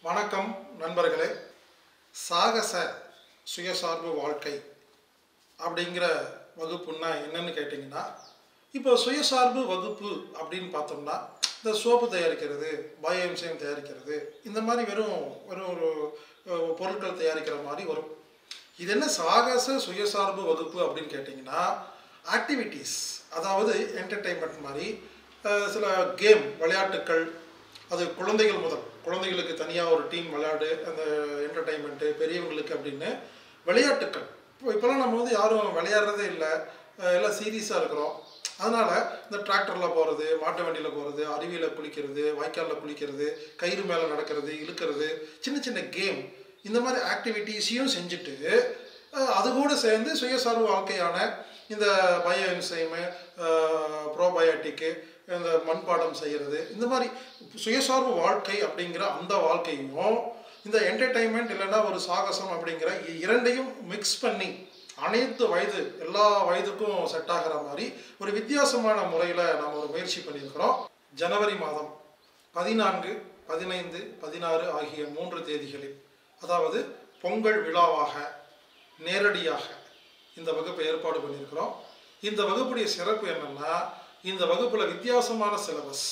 வணக்கம் நண்பர்களே சாகச சுயசார்பு வாழ்க்கை அப்படிங்கிற வகுப்புன்னா என்னன்னு கேட்டிங்கன்னா இப்போ சுயசார்பு வகுப்பு அப்படின்னு பார்த்தோம்னா இந்த சோப்பு தயாரிக்கிறது பயோஎம்சியம் தயாரிக்கிறது இந்த மாதிரி வெறும் வெறும் ஒரு அஹ், பொருட்கள் தயாரிக்கிற மாதிரி வரும் இது என்ன சாகச சுயசார்பு வகுப்பு அப்படின்னு கேட்டிங்கன்னா ஆக்டிவிட்டீஸ் அதாவது என்டர்டெயின்மெண்ட் மாதிரி அஹ், சில கேம் விளையாட்டுக்கள் அது குழந்தைகள் முதல் குழந்தைகளுக்கு தனியாக ஒரு டீம் விளையாடு அந்த என்டர்டைன்மெண்ட்டு பெரியவங்களுக்கு அப்படின்னு விளையாட்டுக்கள் இப்போ இப்போலாம் நம்ம வந்து யாரும் விளையாடுறதே இல்லை அஹ் எல்லாம் சீரியஸாக இருக்கிறோம் அதனால் இந்த டிராக்டரில் போகிறது மாட்டு வண்டியில் போகிறது அருவியில் குளிக்கிறது வாய்க்காலில் குளிக்கிறது கயிறு மேலே நடக்கிறது இழுக்கிறது சின்ன சின்ன கேம் இந்த மாதிரி ஆக்டிவிட்டீஸையும் செஞ்சுட்டு அஹ் அது கூட சேர்ந்து சுயசார்பு வாழ்க்கையான இந்த பயோ என்சைமு ப்ரோபயோட்டிக்கு இந்த மண்பாடம் செய்கிறது இந்த மாதிரி சுயசார்பு வாழ்க்கை அப்படிங்கிற அந்த வாழ்க்கையும் இந்த என்டர்டைன்மெண்ட் இல்லைன்னா ஒரு சாகசம் அப்படிங்கிற இ- இரண்டையும் மிக்ஸ் பண்ணி அனைத்து வயது எல்லா வயதுக்கும் செட் ஆகிற மாதிரி ஒரு வித்தியாசமான முறையில் நாம் ஒரு முயற்சி பண்ணியிருக்கிறோம் ஜனவரி மாதம் பதினான்கு பதினைந்து பதினாறு ஆகிய மூன்று தேதிகளில் அதாவது பொங்கல் விழாவாக நேரடியாக இந்த வகுப்பை ஏற்பாடு பண்ணியிருக்கிறோம் இந்த வகுப்புடைய சிறப்பு என்னன்னா இந்த வகுப்பில் வித்தியாசமான சிலபஸ்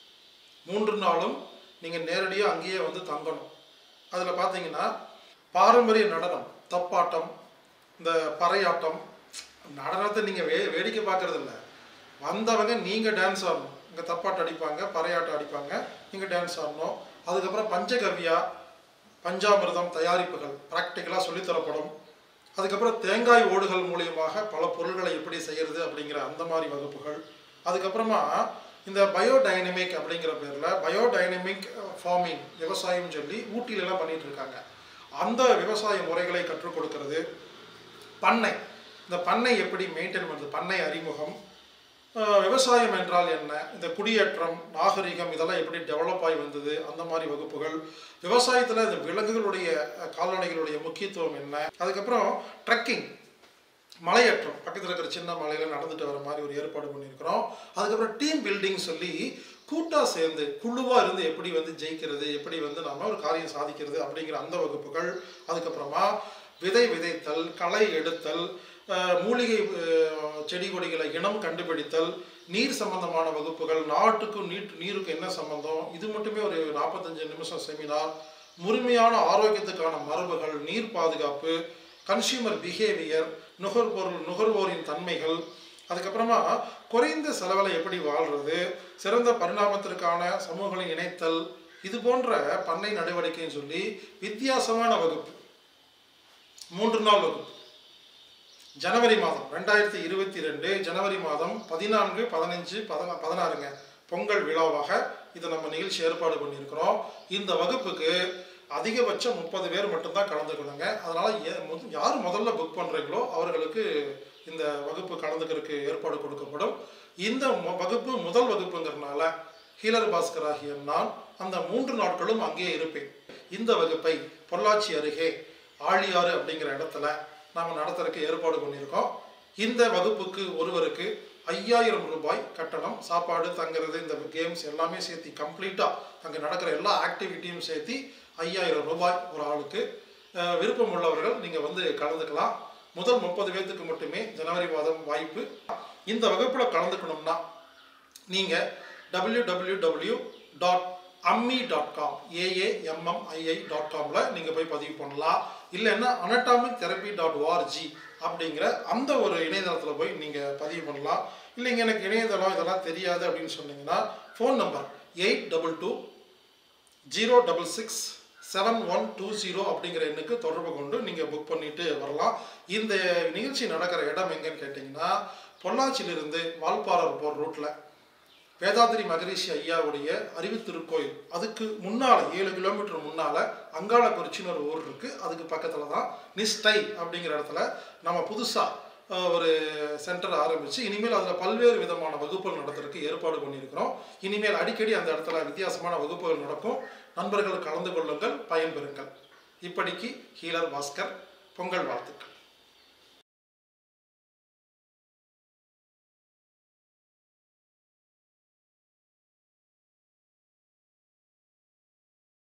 மூன்று நாளும் நீங்கள் நேரடியாக அங்கேயே வந்து தங்கணும் அதில் பார்த்தீங்கன்னா பாரம்பரிய நடனம் தப்பாட்டம் இந்த பறையாட்டம் நடனத்தை நீங்கள் வே வேடிக்கை பார்க்கறது இல்ல வந்தவங்க நீங்கள் டான்ஸ் ஆடணும் இங்கே தப்பாட்டம் அடிப்பாங்க பறையாட்டம் அடிப்பாங்க நீங்கள் டான்ஸ் ஆடணும் அதுக்கப்புறம் பஞ்சகவ்யா பஞ்சாமிர்தம் தயாரிப்புகள் ப்ராக்டிக்கலாக சொல்லித்தரப்படும் அதுக்கப்புறம் தேங்காய் ஓடுகள் மூலியமாக பல பொருள்களை எப்படி செய்யறது அப்படிங்கிற அந்த மாதிரி வகுப்புகள் அதுக்கப்புறமா இந்த பயோடைனமிக் அப்படிங்கிற பேரில் பயோடைனமிக் ஃபார்மிங் விவசாயம் சொல்லி ஊட்டிலெல்லாம் பண்ணிட்டு இருக்காங்க அந்த விவசாய முறைகளை கற்றுக் கொடுக்கிறது பண்ணை இந்த பண்ணை எப்படி மெயின்டைன் பண்ணுறது பண்ணை அறிமுகம் அஹ், விவசாயம் என்றால் என்ன இந்த குடியேற்றம் நாகரிகம் இதெல்லாம் எப்படி டெவலப் ஆகி வந்தது அந்த மாதிரி வகுப்புகள் விவசாயத்தில் இந்த விலங்குகளுடைய அஹ், கால்நடைகளுடைய முக்கியத்துவம் என்ன அதுக்கப்புறம் ட்ரெக்கிங் மலையேற்றம் பக்கத்தில் இருக்கிற சின்ன மலையில நடந்துட்டு வர மாதிரி ஒரு ஏற்பாடு பண்ணியிருக்கிறோம் அதுக்கப்புறம் டீம் பில்டிங் சொல்லி கூட்டாக சேர்ந்து குழுவாக இருந்து எப்படி வந்து ஜெயிக்கிறது எப்படி வந்து நாம ஒரு காரியம் சாதிக்கிறது அப்படிங்கிற அந்த வகுப்புகள் அதுக்கப்புறமா விதை விதைத்தல் களை எடுத்தல் அஹ், மூலிகை அஹ், செடி கொடிகளை இனம் கண்டுபிடித்தல் நீர் சம்பந்தமான வகுப்புகள் நாட்டுக்கும் நீட் நீருக்கும் என்ன சம்பந்தம் இது மட்டுமே ஒரு நாற்பத்தஞ்சு நிமிஷம் செமினார் முழுமையான ஆரோக்கியத்துக்கான மரபுகள் நீர் பாதுகாப்பு கன்சியூமர் பிஹேவியர் நுகர்பொருள் நுகர்வோரின் தன்மைகள் அதுக்கப்புறமா குறைந்த செலவில் எப்படி வாழ்றது சிறந்த பரிணாமத்திற்கான சமூகங்களை இணைத்தல் இது போன்ற பண்ணை நடவடிக்கைன்னு சொல்லி வித்தியாசமான வகுப்பு மூன்று நாள் வகுப்பு ஜனவரி மாதம் ரெண்டாயிரத்தி இருபத்தி ரெண்டு ஜனவரி மாதம் பதினான்கு பதினஞ்சு பதினா பதினாறுங்க பொங்கல் விழாவாக இதை நம்ம நிகழ்ச்சி ஏற்பாடு பண்ணியிருக்கிறோம் இந்த வகுப்புக்கு அதிகபட்சம் முப்பது பேர் மட்டும்தான் கலந்துக்கணுங்க அதனால ஏ- மு- யார் முதல்ல புக் பண்றீங்களோ அவர்களுக்கு இந்த வகுப்பு கலந்துக்கிறதுக்கு ஏற்பாடு கொடுக்கப்படும் இந்த மு- வகுப்பு முதல் வகுப்புங்கிறதுனால ஹீலர் பாஸ்கர் ஆகிய நான் அந்த மூன்று நாட்களும் அங்கேயே இருப்பேன் இந்த வகுப்பை பொள்ளாச்சி அருகே ஆழியாறு அப்படிங்கிற இடத்துல நாம் நடத்துறதுக்கு ஏற்பாடு பண்ணியிருக்கோம் இந்த வகுப்புக்கு ஒருவருக்கு ஐயாயிரம் ரூபாய் கட்டணம் சாப்பாடு தங்குறது இந்த கேம்ஸ் எல்லாமே சேர்த்து கம்ப்ளீட்டாக அங்கே நடக்கிற எல்லா ஆக்டிவிட்டியும் சேர்த்து ஐயாயிரம் ரூபாய் ஒரு ஆளுக்கு அஹ், விருப்பம் உள்ளவர்கள் நீங்கள் வந்து கலந்துக்கலாம் முதல் முப்பது பேர்த்துக்கு மட்டுமே ஜனவரி மாதம் வாய்ப்பு இந்த வகுப்பில் கலந்துக்கணும்னா நீங்கள் W W W dot Ammi dot com AAMMII dot காமில் நீங்கள் போய் பதிவு பண்ணலாம் இல்லைன்னா அனட்டாமிக் தெரப்பி டாட் ஓஆர்ஜி அப்படிங்கிற அந்த ஒரு இணையதளத்தில் போய் நீங்கள் பதிவு பண்ணலாம் இல்லைங்க எனக்கு இணையதளம் இதெல்லாம் தெரியாது அப்படின்னு சொன்னீங்கன்னா phone number eight double two zero double six seven one two zero அப்படிங்கிற எண்ணுக்கு தொடர்பு கொண்டு நீங்கள் புக் பண்ணிட்டு வரலாம் இந்த நிகழ்ச்சி நடக்கிற இடம் எங்கன்னு கேட்டிங்கன்னா பொள்ளாச்சியிலிருந்து வால்பாறை போகிற ரூட்டில் வேதாத்திரி மகரிஷி ஐயாவுடைய அறிவு திருக்கோயில் அதுக்கு முன்னால் ஏழு கிலோமீட்டர் முன்னால் அங்காளக்குறிச்சின்னு ஒரு ஊர் இருக்குது அதுக்கு பக்கத்தில் தான் நிஸ்டை அப்படிங்கிற இடத்துல நம்ம புதுசாக ஒரு சென்டர் ஆரம்பித்து இனிமேல் அதில் பல்வேறு விதமான வகுப்புகள் நடத்துறதுக்கு ஏற்பாடு பண்ணியிருக்கிறோம் இனிமேல் அடிக்கடி அந்த இடத்துல வித்தியாசமான வகுப்புகள் நடக்கும் நண்பர்கள் கலந்து கொள்ளுங்கள் பயன்பெறுங்கள் இப்படிக்கு ஹீலர் பாஸ்கர் பொங்கல் வாழ்த்துக்கள்